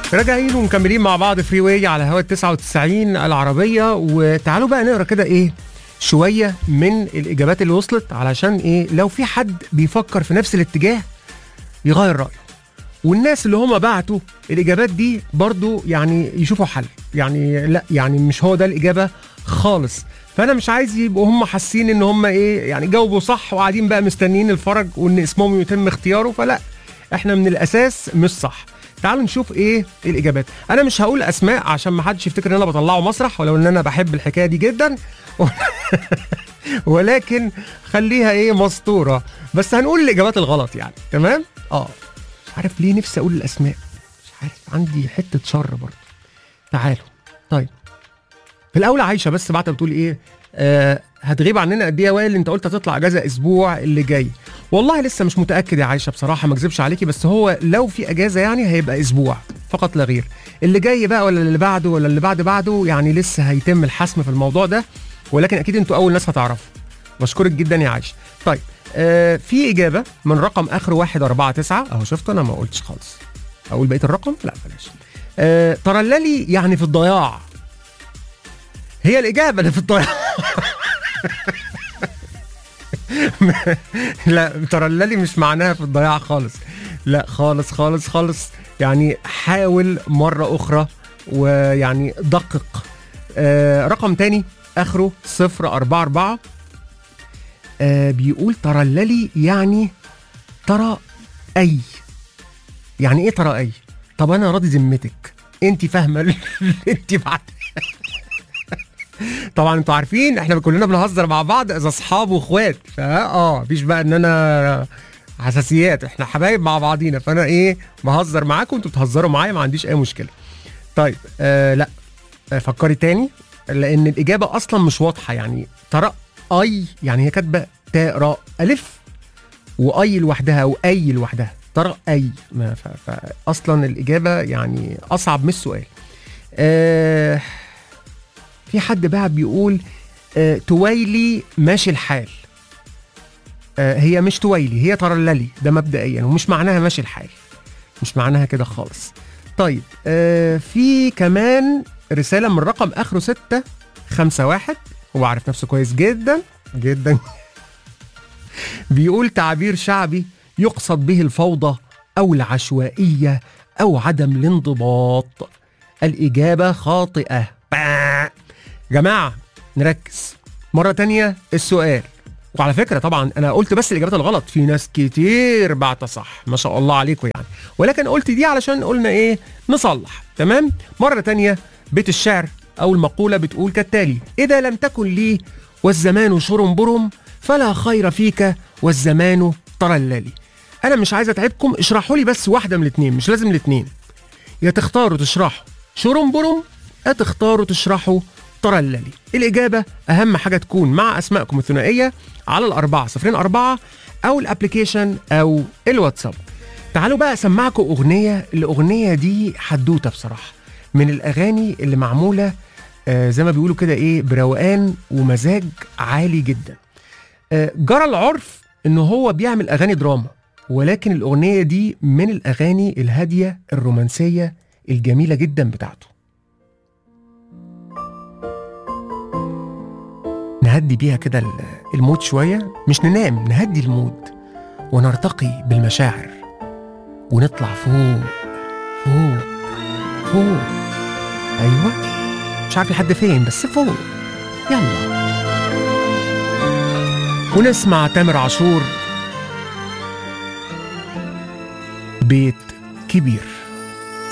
راجعين ومكملين مع بعض فري واي على هوا 99 العربيه وتعالوا بقى نقرا كده ايه شويه من الاجابات اللي وصلت علشان ايه لو في حد بيفكر في نفس الاتجاه يغير رايه والناس اللي هم بعتوا الاجابات دي برضو يعني يشوفوا حل يعني لا يعني مش هو ده الاجابه خالص فانا مش عايز يبقوا هم حاسين ان هم ايه يعني جاوبوا صح وقاعدين بقى مستنيين الفرج وان اسمهم يتم اختياره فلا احنا من الاساس مش صح تعالوا نشوف ايه الاجابات انا مش هقول اسماء عشان ما حدش يفتكر ان انا بطلعه مسرح ولو ان انا بحب الحكايه دي جدا ولكن خليها ايه مسطوره بس هنقول الاجابات الغلط يعني تمام اه مش عارف ليه نفسي اقول الاسماء مش عارف عندي حته شر برضه تعالوا طيب في الاول عايشه بس بعتها بتقول ايه آه هتغيب عننا قد ايه يا وائل انت قلت هتطلع اجازه اسبوع اللي جاي والله لسه مش متاكد يا عايشه بصراحه ما اكذبش عليكي بس هو لو في اجازه يعني هيبقى اسبوع فقط لا غير اللي جاي بقى ولا اللي بعده ولا اللي بعد بعده يعني لسه هيتم الحسم في الموضوع ده ولكن اكيد انتوا اول ناس هتعرفوا بشكرك جدا يا عايشه طيب آه في اجابه من رقم اخر 149 اهو شفت انا ما قلتش خالص اقول بقيه الرقم لا بلاش آه ترللي يعني في الضياع هي الاجابه اللي في الضياع لا ترللي مش معناها في الضياع خالص لا خالص خالص خالص يعني حاول مرة أخرى ويعني دقق آه رقم تاني آخره صفر أربعة أربعة آه بيقول ترللي يعني ترى أي يعني إيه ترى أي طب أنا راضي ذمتك أنت فاهمة اللي أنت بعد طبعا انتوا عارفين احنا كلنا بنهزر مع بعض اذا اصحاب واخوات فا اه مفيش بقى ان انا حساسيات احنا حبايب مع بعضينا فانا ايه بهزر معاكم وانتوا بتهزروا معايا ما عنديش اي مشكله طيب آه لا آه فكري تاني لان الاجابه اصلا مش واضحه يعني ترى اي يعني هي كاتبه تاء راء الف واي لوحدها واي لوحدها ترى اي ما ف... فاصلا الاجابه يعني اصعب من السؤال آه في حد بقى بيقول آه تويلي ماشي الحال آه هي مش تويلي هي ترللي ده مبدئيا ومش معناها ماشي الحال مش معناها كده خالص طيب آه في كمان رسالة من رقم آخره ستة خمسة واحد هو عارف نفسه كويس جدا جدا بيقول تعبير شعبي يقصد به الفوضى أو العشوائية أو عدم الانضباط الإجابة خاطئة با. جماعة نركز مرة تانية السؤال وعلى فكرة طبعا أنا قلت بس الإجابات الغلط في ناس كتير بعت صح ما شاء الله عليكم يعني ولكن قلت دي علشان قلنا إيه نصلح تمام مرة تانية بيت الشعر أو المقولة بتقول كالتالي إذا لم تكن لي والزمان شرم برم فلا خير فيك والزمان ترللي أنا مش عايز أتعبكم اشرحوا لي بس واحدة من الاتنين مش لازم الاتنين يا تختاروا تشرحوا شرم برم يا تختاروا تشرحوا ترللي الإجابة أهم حاجة تكون مع أسمائكم الثنائية على الأربعة صفرين أربعة أو الأبليكيشن أو الواتساب تعالوا بقى أسمعكم أغنية الأغنية دي حدوتة بصراحة من الأغاني اللي معمولة آه زي ما بيقولوا كده إيه بروقان ومزاج عالي جدا آه جرى العرف إن هو بيعمل أغاني دراما ولكن الأغنية دي من الأغاني الهادية الرومانسية الجميلة جدا بتاعته نهدي بيها كده المود شوية مش ننام نهدي المود ونرتقي بالمشاعر ونطلع فوق فوق فوق أيوة مش عارف لحد فين بس فوق يلا ونسمع تامر عاشور بيت كبير